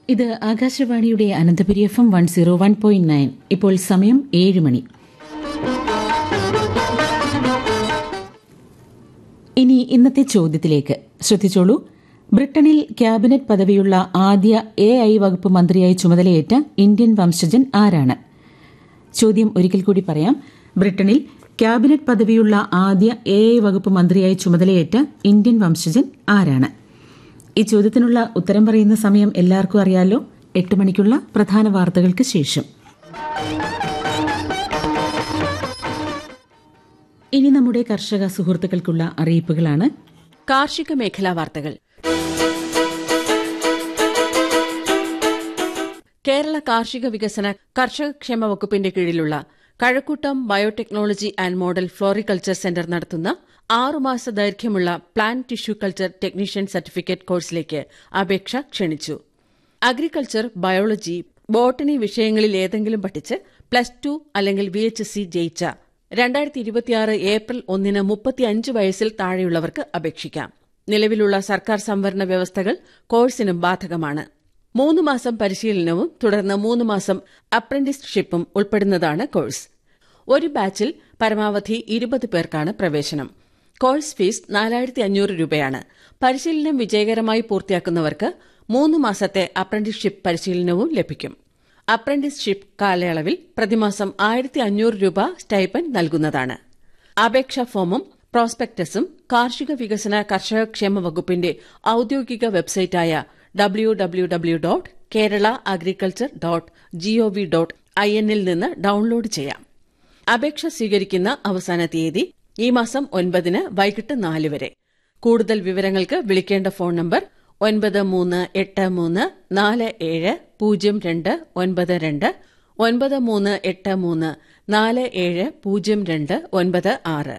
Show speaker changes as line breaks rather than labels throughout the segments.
ഇത് ആകാശവാണിയുടെ Ananthapuri F M one zero one point nine ഇപ്പോൾ സമയം ഏഴ് മണി ഇനി ഇന്നത്തെ ചോദ്യത്തിലേക്ക് ശ്രദ്ധിച്ചോളൂ ബ്രിട്ടനിൽ ക്യാബിനറ്റ് പദവിയുള്ള ആദ്യ എ ഐ വകുപ്പ് മന്ത്രിയായി ചുമതലയേറ്റ ഇന്ത്യൻ വംശജൻ ആരാണ് ചോദ്യം ഒരിക്കൽ കൂടി പറയാം ബ്രിട്ടനിൽ ക്യാബിനറ്റ് പദവിയുള്ള ആദ്യ എ ഐ വകുപ്പ് മന്ത്രിയായി ചുമതലയേറ്റ ഇന്ത്യൻ വംശജൻ ആരാണ് ഈ ചോദ്യത്തിനുള്ള ഉത്തരം പറയുന്ന സമയം എല്ലാവർക്കും അറിയാലോ എട്ട് മണിക്കുള്ള പ്രധാന വാർത്തകൾക്ക് ശേഷം ഇനി നമ്മുടെ കർഷക സുഹൃത്തുക്കൾക്കുള്ള അറിയിപ്പുകളാണ്
കാർഷിക മേഖലാ വാർത്തകൾ കേരള കാർഷിക വികസന കർഷകക്ഷേമ വകുപ്പിന്റെ കീഴിലുള്ള Kazhakoottam biotechnology and model floriculture centre നടത്തുന്ന ആറുമാസ ദൈർഘ്യമുള്ള plant tissue culture technician certificate കോഴ്സിലേക്ക് അപേക്ഷ ക്ഷണിച്ചു അഗ്രികൾച്ചർ ബയോളജി ബോട്ടണി വിഷയങ്ങളിൽ ഏതെങ്കിലും പഠിച്ച് പ്ലസ് ടു അല്ലെങ്കിൽ വി എച്ച് സി ജയിച്ച രണ്ടായിരത്തി ഇരുപത്തിയാറ് ഏപ്രിൽ ഒന്നിന് മുപ്പത്തിയഞ്ച് വയസ്സിൽ താഴെയുള്ളവർക്ക് അപേക്ഷിക്കാം നിലവിലുള്ള സർക്കാർ സംവരണ വ്യവസ്ഥകൾ കോഴ്സിനും ബാധകമാണ് മൂന്ന് മാസം പരിശീലനവും തുടർന്ന് മൂന്ന് മാസം അപ്രന്റീസ്ഷിപ്പും ഉൾപ്പെടുന്നതാണ് കോഴ്സ് ഒരു ബാച്ചിൽ പരമാവധി ഇരുപത് പേർക്കാണ് പ്രവേശനം കോഴ്സ് ഫീസ് നാലായിരത്തി അഞ്ഞൂറ് രൂപയാണ് പരിശീലനം വിജയകരമായി പൂർത്തിയാക്കുന്നവർക്ക് മൂന്ന് മാസത്തെ അപ്രന്റീസ്ഷിപ്പ് പരിശീലനവും ലഭിക്കും അപ്രന്റീസ്ഷിപ്പ് കാലയളവിൽ പ്രതിമാസം ആയിരത്തി അഞ്ഞൂറ് രൂപ സ്റ്റൈപ്പൻഡ് നൽകുന്നതാണ് അപേക്ഷാ ഫോമും പ്രോസ്പെക്ടസും കാർഷിക വികസന കർഷകക്ഷേമ വകുപ്പിന്റെ ഔദ്യോഗിക വെബ്സൈറ്റായ W W W dot Kerala agriculture dot G O V dot I എന്നിൽ നിന്ന് ഡൌൺലോഡ് ചെയ്യാം അപേക്ഷ സ്വീകരിക്കുന്ന അവസാന തീയതി ഈ മാസം ഒൻപതിന് വൈകിട്ട് നാല് വരെ കൂടുതൽ വിവരങ്ങൾക്ക് വിളിക്കേണ്ട ഫോൺ നമ്പർ ഒൻപത് മൂന്ന് എട്ട് മൂന്ന് നാല് ഏഴ് പൂജ്യം രണ്ട് ഒൻപത് രണ്ട് ഒൻപത് മൂന്ന് എട്ട് മൂന്ന് നാല് ഏഴ് പൂജ്യം രണ്ട് ഒൻപത് ആറ്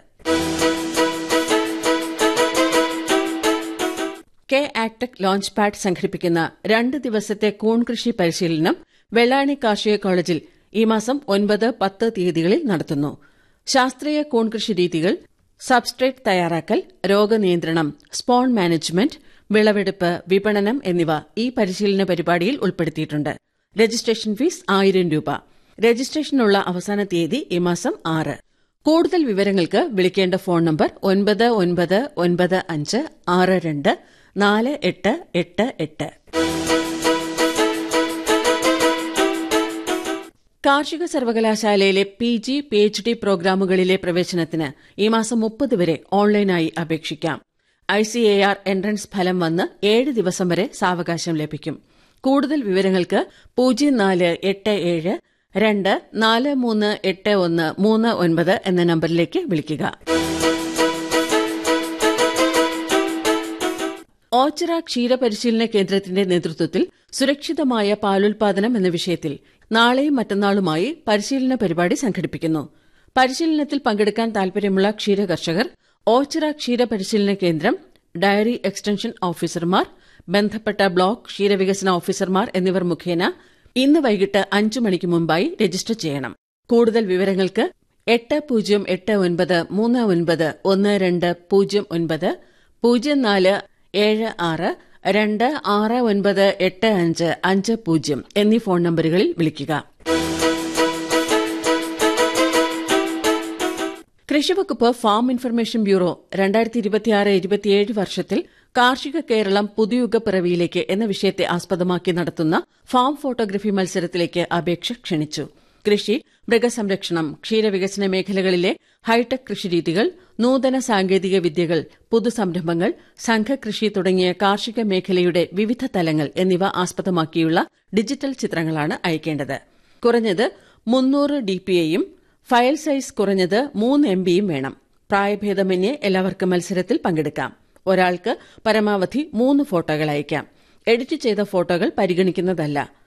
കെ ആക്ടെക് ലോഞ്ച് പാഡ് സംഘടിപ്പിക്കുന്ന രണ്ട് ദിവസത്തെ കൂൺ കൃഷി പരിശീലനം വെള്ളാണി കാർഷിക കോളേജിൽ ഈ മാസം ഒൻപത് പത്ത് തീയതികളിൽ നടത്തുന്നു ശാസ്ത്രീയ കൂൺ കൃഷി രീതികൾ സബ്സ്ട്രേറ്റ് തയ്യാറാക്കൽ രോഗനിയന്ത്രണം സ്പോൺ മാനേജ്മെന്റ് വിളവെടുപ്പ് വിപണനം എന്നിവ ഈ പരിശീലന പരിപാടിയിൽ ഉൾപ്പെടുത്തിയിട്ടുണ്ട് രജിസ്ട്രേഷൻ ഫീസ് ആയിരം രൂപ രജിസ്ട്രേഷനുള്ള അവസാന തീയതി ഈ മാസം ആറ് കൂടുതൽ വിവരങ്ങൾക്ക് വിളിക്കേണ്ട ഫോൺ നമ്പർ ഒൻപത് ഒൻപത് ഒൻപത് അഞ്ച് ആറ് രണ്ട് നാല് എട്ട് എട്ട് എട്ട് കാർഷിക സർവകലാശാലയിലെ P G P H D പ്രോഗ്രാമുകളിലെ പ്രവേശനത്തിന് ഈ മാസം മുപ്പത് വരെ ഓൺലൈനായി അപേക്ഷിക്കാം I C A R entrance ഫലം വന്ന് ഏഴ് ദിവസം വരെ സാവകാശം ലഭിക്കും കൂടുതൽ വിവരങ്ങൾക്ക് പൂജ്യം നാല് എട്ട് ഏഴ് രണ്ട് നാല് മൂന്ന് എട്ട് ഒന്ന് മൂന്ന് ഒൻപത് എന്ന നമ്പറിലേക്ക് വിളിക്കുക ഓച്ചിറ ക്ഷീരപരിശീലന കേന്ദ്രത്തിന്റെ നേതൃത്വത്തിൽ സുരക്ഷിതമായ പാലുൽപാദനം എന്ന വിഷയത്തിൽ നാളെയും മറ്റന്നാളുമായി പരിശീലന പരിപാടി സംഘടിപ്പിക്കുന്നു പരിശീലനത്തിൽ പങ്കെടുക്കാൻ താൽപര്യമുള്ള ക്ഷീരകർഷകർ ഓച്ചിറ ക്ഷീരപരിശീലന കേന്ദ്രം ഡയറി എക്സ്റ്റൻഷൻ ഓഫീസർമാർ ബന്ധപ്പെട്ട ബ്ലോക്ക് ക്ഷീരവികസന ഓഫീസർമാർ എന്നിവർ മുഖേന ഇന്ന് വൈകിട്ട് അഞ്ചു മണിക്ക് മുമ്പായി രജിസ്റ്റർ ചെയ്യണം കൂടുതൽ വിവരങ്ങൾക്ക് എട്ട് പൂജ്യം എട്ട് ഒൻപത് മൂന്ന് ഒൻപത് ഒന്ന് രണ്ട് പൂജ്യം ഒൻപത് പൂജ്യം നാല് ഏഴ് ആറ് രണ്ട് ആറ് ഒൻപത് എട്ട് അഞ്ച് അഞ്ച് പൂജ്യം എന്നീ ഫോൺ നമ്പറുകളിൽ വിളിക്കുക കൃഷിവകുപ്പ് ഫാം ഇൻഫർമേഷൻ ബ്യൂറോ രണ്ടായിരത്തി ഇരുപത്തിയാറ് ഇരുപത്തിയേഴ് വർഷത്തിൽ കാർഷിക കേരളം പുതുയുഗ പിറവിയിലേക്ക് എന്ന വിഷയത്തെ ആസ്പദമാക്കി നടത്തുന്ന ഫാം ഫോട്ടോഗ്രഫി മത്സരത്തിലേക്ക് അപേക്ഷ ക്ഷണിച്ചു കൃഷി മൃഗസംരക്ഷണം ക്ഷീരവികസന മേഖലകളിലെ ഹൈടെക് കൃഷിരീതികൾ നൂതന സാങ്കേതിക വിദ്യകൾ പുതുസംരംഭങ്ങൾ സംഘകൃഷി തുടങ്ങിയ കാർഷിക മേഖലയുടെ വിവിധ തലങ്ങൾ എന്നിവ ആസ്പദമാക്കിയുള്ള ഡിജിറ്റൽ ചിത്രങ്ങളാണ് അയക്കേണ്ടത് കുറഞ്ഞത് മുന്നൂറ് ഡിപിഐയും ഫയൽ സൈസ് കുറഞ്ഞത് മൂന്ന് എം ബിയും വേണം പ്രായഭേദമന്യേ എല്ലാവർക്കും മത്സരത്തിൽ പങ്കെടുക്കാം ഒരാൾക്ക് പരമാവധി മൂന്ന് ഫോട്ടോകൾ അയക്കാം എഡിറ്റ് ചെയ്ത ഫോട്ടോകൾ പരിഗണിക്കുന്നതല്ല